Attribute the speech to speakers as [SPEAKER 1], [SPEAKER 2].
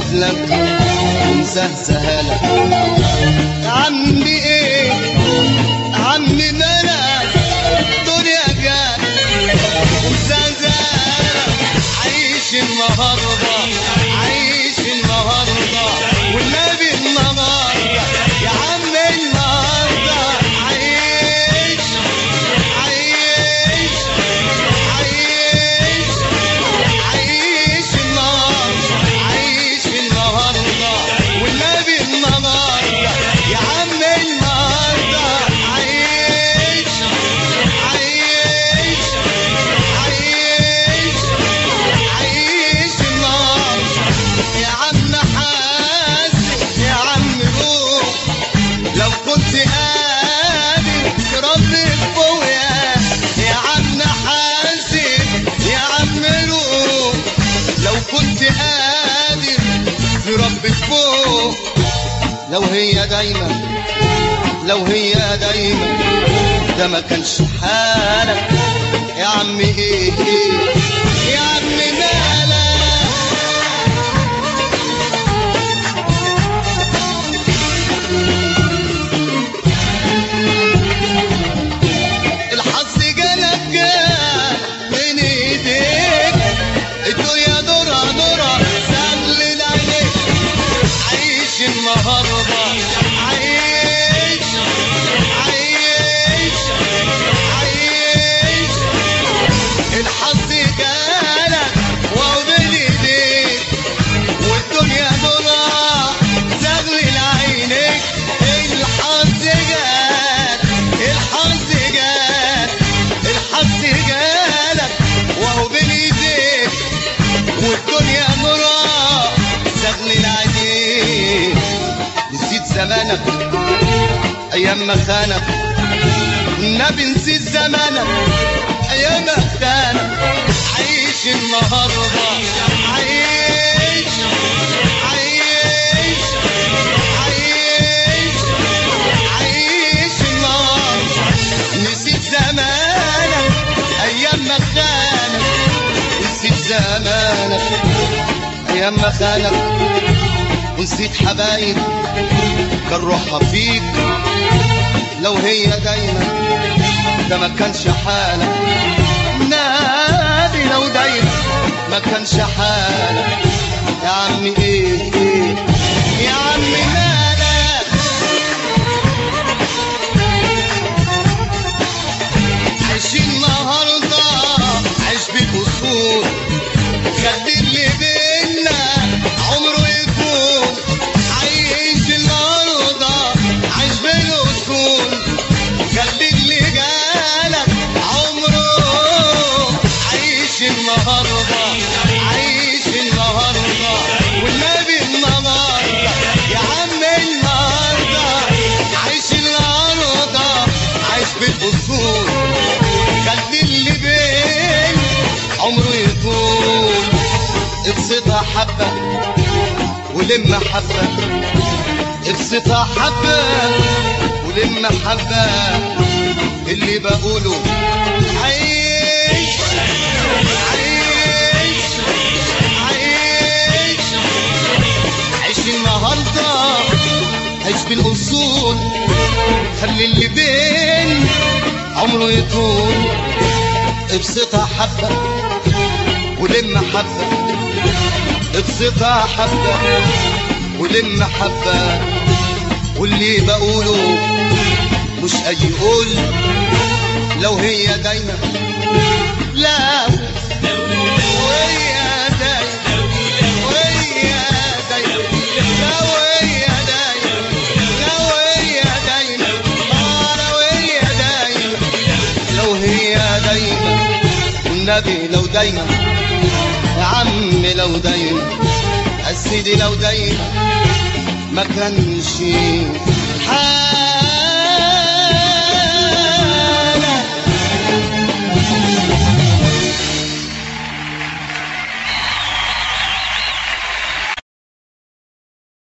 [SPEAKER 1] لك ومزهزها لك يا عمي ايه يا عمي مالك الدنيا جات ومزهزها لك عيش النهارده عيش النهارده والنبي النهارده يا عم النهارده عيش عيش عيش عيش النهارده عيش النهارده والنبي النهارده يا عم النهارده عيش عيش عيش عيش النهارده يا عم حاسب يا عم روح لو كنت قادر تربي فوقيا يا عم حاسب يا عم روح لو كنت قادر تربي فوق لو هي دايما لو هي دايما ده ما كانش حالك يا عم ايه ايه يا عم مالك الحظ جالك جال من ايديك الدنيا دورها دورها سهل عليك عيش النهارده عيش عيش عيش الحظ جالك وهو بين ايديك والدنيا دورها سهل عينيك الحظ جالك الحظ جالك الحظ جالك وهو بين ايديك والدنيا نورها سهل العينيك نسيت زمانك ايام ما خانك النبي نسيت زمانك ايام ما خانك عيش النهارده عيش عيش عيش عيش النهارده نسيت زمانك ايام ما خانك نسيت زمانك ايام ما خانك ونسيت حبايب كان روحها فيك لو هي دايما ده ما كانش حالك نادي لو دايما ما كانش حالك يا عمي ايه ايه يا عمي مالك عيش النهارده عيش بالاصول خلي اللي بينا عمره يكون عيش النهارده عيش بالاصول خلي اللي جالك عمره عيش النهارده عيش النهارده والنبي النهارده يا عم النهارده عيش النهارده عيش بالاصول خلي اللي بين عمره يطول ابسطها حبه ولم حبه ابسطها حبه ولم حبه اللي بقوله عيش عيش عيش عيش النهارده عيش بالاصول خلي اللي بين عمره يطول ابسطها حبه ولم حبه ابسطها حبه ولم حبه واللي بقوله مش اي قول لو هي دايما لا وهي دايما وهي دايما لو هي دايما لو هي دايما آه لو هي دايما لو هي دايما والنبي لو دايما يا عم لو دايما يا سيدي لو دايما ما كانش حال